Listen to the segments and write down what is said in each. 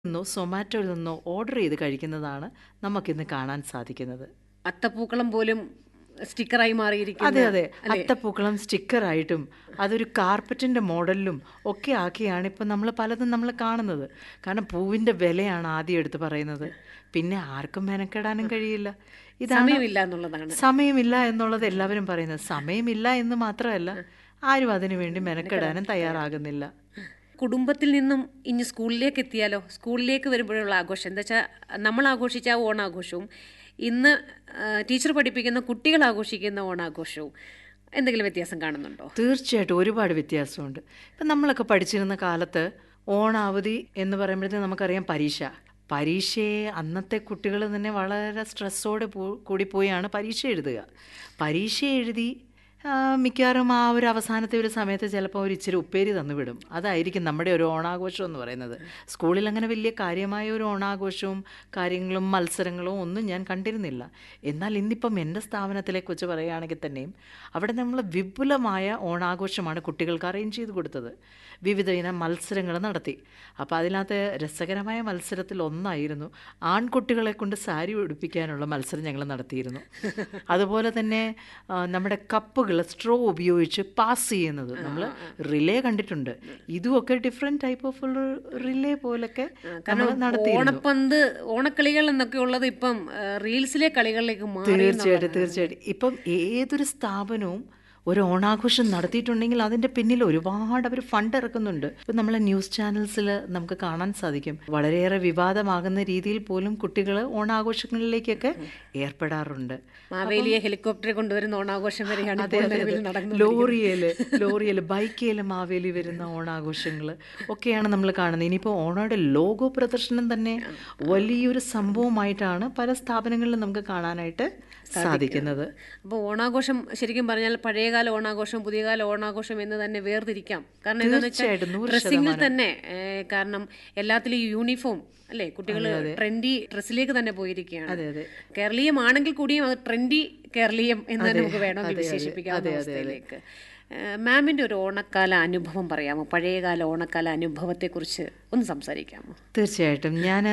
നിന്നോ സൊമാറ്റോയിൽ നിന്നോ ഓർഡർ ചെയ്ത് കഴിക്കുന്നതാണ് നമുക്കിന്ന് കാണാൻ സാധിക്കുന്നത് അത്തപ്പൂക്കളം പോലും സ്റ്റിക്കറായി മാറിയിരിക്കുന്നു അതെ അതെ അത്തപ്പൂക്കളം സ്റ്റിക്കറായിട്ടും അതൊരു കാർപ്പറ്റിന്റെ മോഡലിലും ഒക്കെ ആക്കിയാണ് ഇപ്പം നമ്മൾ പലതും നമ്മൾ കാണുന്നത് കാരണം പൂവിന്റെ വിലയാണ് ആദ്യം എടുത്ത് പറയുന്നത് പിന്നെ ആർക്കും മെനക്കെടാനും കഴിയില്ല ഇതാണ് സമയമില്ല എന്നുള്ളതാണ് സമയമില്ല എന്നുള്ളത് എല്ലാവരും പറയുന്നത് സമയമില്ല എന്ന് മാത്രമല്ല ആരും അതിനു വേണ്ടി മെനക്കെടാനും തയ്യാറാകുന്നില്ല കുടുംബത്തിൽ നിന്നും ഇനി സ്കൂളിലേക്ക് എത്തിയാലോ സ്കൂളിലേക്ക് വരുമ്പോഴുള്ള ആഘോഷം എന്താ വെച്ചാൽ നമ്മൾ ആഘോഷിച്ച ആ ഓണാഘോഷവും ഇന്ന് ആ, ടീച്ചർ പഠിപ്പിക്കുന്ന കുട്ടികൾ ആഘോഷിക്കുന്ന ഓണാഘോഷവും എന്തെങ്കിലും വ്യത്യാസം കാണുന്നുണ്ടോ തീർച്ചയായിട്ടും ഒരുപാട് വ്യത്യാസമുണ്ട് ഇപ്പം നമ്മളൊക്കെ പഠിച്ചിരുന്ന കാലത്ത് ഓണാവധി എന്ന് പറയുമ്പോഴത്തേക്ക് നമുക്കറിയാം പരീക്ഷ പരീക്ഷയെ അന്നത്തെ കുട്ടികൾ തന്നെ വളരെ സ്ട്രെസ്സോടെ പോ- കൂടി പോയാണ് പരീക്ഷ എഴുതുക പരീക്ഷ എഴുതി ആ, മിക്കവാറും ആ ഒരു അവസാനത്തെ ഒരു സമയത്ത് ചിലപ്പോൾ ഒരു ഇച്ചിരി ഉപ്പേരി തന്നു വിടും അതായിരിക്കും നമ്മുടെ ഒരു ഓണാഘോഷം എന്ന് പറയുന്നത് സ്കൂളിൽ അങ്ങനെ വലിയ കാര്യമായ ഒരു ഓണാഘോഷവും കാര്യങ്ങളും മത്സരങ്ങളും ഒന്നും ഞാൻ കണ്ടിരുന്നില്ല എന്നാൽ ഇന്നിപ്പം എൻ്റെ സ്ഥാപനത്തിലെ കുറിച്ച് പറയുകയാണെങ്കിൽ തന്നെയും അവിടെ നമ്മൾ വിപുലമായ ഓണാഘോഷമാണ് കുട്ടികൾക്ക് അറേഞ്ച് ചെയ്ത് കൊടുത്തത് വിവിധ ഇനം മത്സരങ്ങൾ നടത്തി അപ്പോൾ അതിനകത്ത് രസകരമായ മത്സരത്തിൽ ഒന്നായിരുന്നു ആൺകുട്ടികളെ കൊണ്ട് സാരി ഉടുപ്പിക്കാനുള്ള മത്സരം ഞങ്ങൾ നടത്തിയിരുന്നു അതുപോലെ തന്നെ ആ, നമ്മുടെ കപ്പുകൾ സ്ട്രോ ഉപയോഗിച്ച് പാസ് ചെയ്യുന്നത് നമ്മൾ റിലേ കണ്ടിട്ടുണ്ട് ഇതുമൊക്കെ ഡിഫറെൻറ്റ് ടൈപ്പ് ഓഫ് റിലേ പോലൊക്കെ നമ്മൾ നടത്തിയിരുന്നു ഓണപ്പന്ത് ഓണക്കളികൾ എന്നൊക്കെ ഉള്ളത് ഇപ്പം ആ, റീൽസിലെ കളികളിലേക്ക് മാറി തീർച്ചയായിട്ടും തീർച്ചയായിട്ടും ഇപ്പം ഏതൊരു സ്ഥാപനവും ഒരു ഓണാഘോഷം നടത്തിയിട്ടുണ്ടെങ്കിൽ അതിൻ്റെ പിന്നിൽ ഒരുപാട് അവർ ഫണ്ട് ഇറക്കുന്നുണ്ട് ഇപ്പം നമ്മളെ ന്യൂസ് ചാനൽസിൽ നമുക്ക് കാണാൻ സാധിക്കും വളരെയേറെ വിവാദമാകുന്ന രീതിയിൽ പോലും കുട്ടികൾ ഓണാഘോഷങ്ങളിലേക്കൊക്കെ ഏർപ്പെടാറുണ്ട് മാവേലിയെ ഹെലികോപ്റ്ററിൽ കൊണ്ടുവരുന്ന ഓണാഘോഷം വരെയാണ് ഇപ്പോൾ നിലവിൽ നടന്നു ലോറിയിൽ ലോറിയിൽ ബൈക്കേൽ മാവേലി വരുന്ന ഓണാഘോഷങ്ങൾ ഒക്കെയാണ് നമ്മൾ കാണുന്നത് ഇനിയിപ്പോൾ ഓണയുടെ ലോഗോ പ്രദർശനം തന്നെ വലിയൊരു സംഭവമായിട്ടാണ് പല സ്ഥാപനങ്ങളിലും നമുക്ക് കാണാനായിട്ട് സാധിക്കുന്നത് അപ്പോൾ ഓണാഘോഷം ശരിക്കും പറഞ്ഞാൽ പഴയകാല ഓണാഘോഷം പുതിയകാല ഓണാഘോഷം എന്ന് തന്നെ വേർതിരിക്കാം കാരണം എന്താണെന്ന് തീർച്ചയായിട്ടും, വെച്ചാൽ നൂറ് ഡ്രസ്സിങ്ങിൽ തന്നെ ഏ, കാരണം എല്ലാത്തിലും യൂണിഫോം അല്ലേ കുട്ടികൾ ട്രെൻഡി ഡ്രസ്സിലേക്ക് തന്നെ പോയിരിക്കുകയാണ് അതെ അതെ കേരളീയമാണെങ്കിൽ കൂടിയും അത് ട്രെൻഡി കേരളീയം എന്ന് തന്നെ നമുക്ക് വേണമെങ്കിൽ വിശേഷിപ്പിക്കാവുന്ന അവസ്ഥയിലേക്ക് ഏ, മാമിന്റെ ഒരു ഓണക്കാല അനുഭവം പറയാമോ പഴയകാല ഓണക്കാല അനുഭവത്തെക്കുറിച്ച് ഒന്ന് സംസാരിക്കാമോ തീർച്ചയായിട്ടും ഞാൻ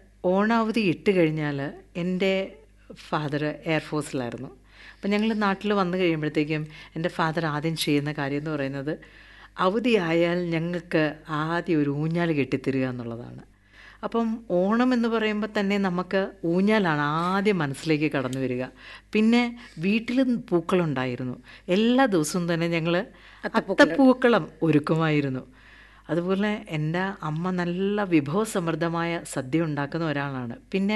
ഓണാവധി ഇട്ട് കഴിഞ്ഞാൽ എൻ്റെ ഫാദർ എയർഫോഴ്സിലായിരുന്നു അപ്പം ഞങ്ങൾ നാട്ടിൽ വന്നു കഴിയുമ്പോഴത്തേക്കും എൻ്റെ ഫാദർ ആദ്യം ചെയ്യുന്ന കാര്യം എന്ന് പറയുന്നത് അവധിയായാൽ ഞങ്ങൾക്ക് ആദ്യം ഒരു ഊഞ്ഞാൽ കെട്ടിത്തരിക എന്നുള്ളതാണ് അപ്പം ഓണം എന്ന് പറയുമ്പോൾ തന്നെ നമുക്ക് ഊഞ്ഞാലാണ് ആദ്യം മനസ്സിലേക്ക് കടന്നു വരിക പിന്നെ വീട്ടിൽ പൂക്കളുണ്ടായിരുന്നു എല്ലാ ദിവസവും തന്നെ ഞങ്ങൾ അത്തപ്പൂക്കളം ഒരുക്കുമായിരുന്നു അതുപോലെ എൻ്റെ അമ്മ നല്ല വിഭവസമൃദ്ധമായ സദ്യ ഉണ്ടാക്കുന്ന ഒരാളാണ് പിന്നെ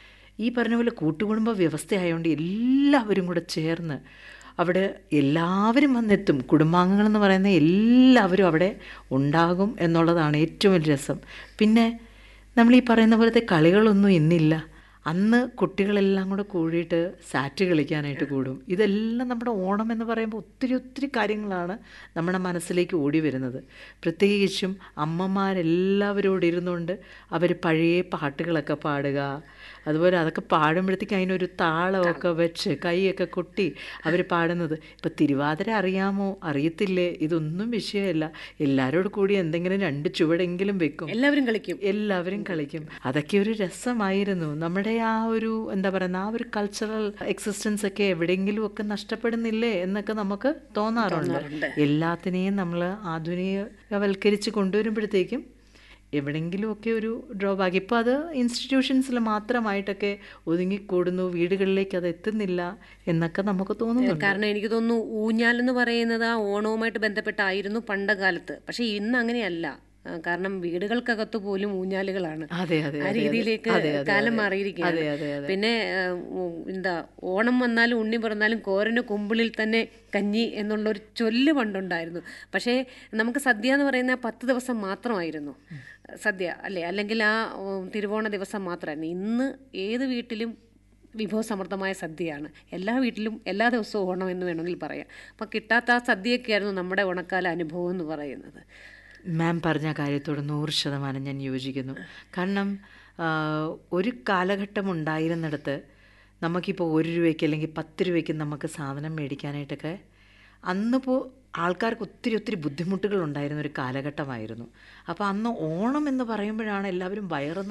ഈ പറഞ്ഞ പോലെ കൂട്ടുകുടുംബ വ്യവസ്ഥയായതുകൊണ്ട് എല്ലാവരും കൂടെ ചേർന്ന് അവിടെ എല്ലാവരും വന്നെത്തും കുടുംബാംഗങ്ങളെന്ന് പറയുന്ന എല്ലാവരും അവിടെ ഉണ്ടാകും എന്നുള്ളതാണ് ഏറ്റവും വലിയ രസം പിന്നെ നമ്മൾ ഈ പറയുന്ന പോലത്തെ കളികളൊന്നും ഇന്നില്ല അന്ന് കുട്ടികളെല്ലാം കൂടെ കൂടിയിട്ട് സാറ്റ് കളിക്കാനായിട്ട് കൂടും ഇതെല്ലാം നമ്മുടെ ഓണം എന്ന് പറയുമ്പോൾ ഒത്തിരി ഒത്തിരി കാര്യങ്ങളാണ് നമ്മുടെ മനസ്സിലേക്ക് ഓടി വരുന്നത് പ്രത്യേകിച്ചും അമ്മമാരെല്ലാവരോട് ഇരുന്നുകൊണ്ട് അവർ പഴയ പാട്ടുകളൊക്കെ പാടുക അതുപോലെ അതൊക്കെ പാടുമ്പോഴത്തേക്ക് അതിനൊരു താളമൊക്കെ വെച്ച് കൈയൊക്കെ കൊട്ടി അവർ പാടുന്നത് ഇപ്പം തിരുവാതിര അറിയാമോ അറിയത്തില്ലേ ഇതൊന്നും വിഷയമല്ല എല്ലാവരോട് കൂടി എന്തെങ്കിലും രണ്ട് ചുവടെങ്കിലും വെക്കും എല്ലാവരും കളിക്കും എല്ലാവരും കളിക്കും അതൊക്കെ ഒരു രസമായിരുന്നു നമ്മുടെ ആ ഒരു എന്താ പറയുന്ന ആ ഒരു കൾച്ചറൽ എക്സിസ്റ്റൻസ് ഒക്കെ എവിടെയെങ്കിലും ഒക്കെ നഷ്ടപ്പെടുന്നില്ലേ എന്നൊക്കെ നമുക്ക് തോന്നാറുണ്ട് എല്ലാത്തിനെയും നമ്മൾ ആധുനികവൽക്കരിച്ച് കൊണ്ടുവരുമ്പോഴത്തേക്കും എവിടെയെങ്കിലുമൊക്കെ ഒരു ഡ്രോബാക്ക് ഇപ്പോൾ അത് ഇൻസ്റ്റിറ്റ്യൂഷൻസിൽ മാത്രമായിട്ടൊക്കെ ഒതുങ്ങിക്കൂടുന്നു വീടുകളിലേക്ക് അത് എത്തുന്നില്ല എന്നൊക്കെ നമുക്ക് തോന്നുന്നുണ്ട് കാരണം എനിക്ക് തോന്നുന്നു ഊഞ്ഞാൽ എന്ന് പറയുന്നത് ആ ഓണവുമായിട്ട് ബന്ധപ്പെട്ടായിരുന്നു പണ്ട കാലത്ത് പക്ഷെ ഇന്ന് അങ്ങനെയല്ല ആ, കാരണം വീടുകൾക്കകത്ത് പോലും ഊഞ്ഞാലുകളാണ് അതെ അതെ ആ അതെ, രീതിയിലേക്ക് അതെ, അതെ, കാലം അതെ. മാറിയിരിക്കുകയാണ് അതെ അതെ അതെ പിന്നെ ആ, ഉം, എന്താ ഓണം വന്നാലും ഉണ്ണി പിറന്നാലും കോരന് കുമ്പിളിൽ തന്നെ കഞ്ഞി എന്നുള്ളൊരു ചൊല്ല് പണ്ടുണ്ടായിരുന്നു പക്ഷേ നമുക്ക് സദ്യ എന്ന് പറയുന്ന പത്ത് ദിവസം മാത്രമായിരുന്നു സദ്യ അല്ലേ അല്ലെങ്കിൽ ആ ഉം, തിരുവോണ ദിവസം മാത്രമായിരുന്നു ഇന്ന് ഏത് വീട്ടിലും വിഭവസമൃദ്ധമായ സദ്യയാണ് എല്ലാ വീട്ടിലും എല്ലാ ദിവസവും ഓണം എന്ന് വേണമെങ്കിൽ പറയാം അപ്പം കിട്ടാത്ത ആ സദ്യയൊക്കെയായിരുന്നു നമ്മുടെ ഓണക്കാല അനുഭവം എന്ന് പറയുന്നത് മാം പറഞ്ഞ കാര്യത്തോട് നൂറ് ശതമാനം ഞാൻ യോജിക്കുന്നു കാരണം ആ, ഒരു കാലഘട്ടം ഉണ്ടായിരുന്നിടത്ത് നമുക്കിപ്പോൾ ഒരു രൂപയ്ക്ക് അല്ലെങ്കിൽ പത്ത് രൂപയ്ക്ക് നമുക്ക് സാധനം മേടിക്കാനായിട്ടൊക്കെ അന്നിപ്പോൾ ആൾക്കാർക്ക് ഒത്തിരി ഒത്തിരി ബുദ്ധിമുട്ടുകൾ ഉണ്ടായിരുന്ന ഒരു കാലഘട്ടമായിരുന്നു അപ്പോൾ അന്ന് ഓണം എന്ന് പറയുമ്പോഴാണ് എല്ലാവരും വയറ്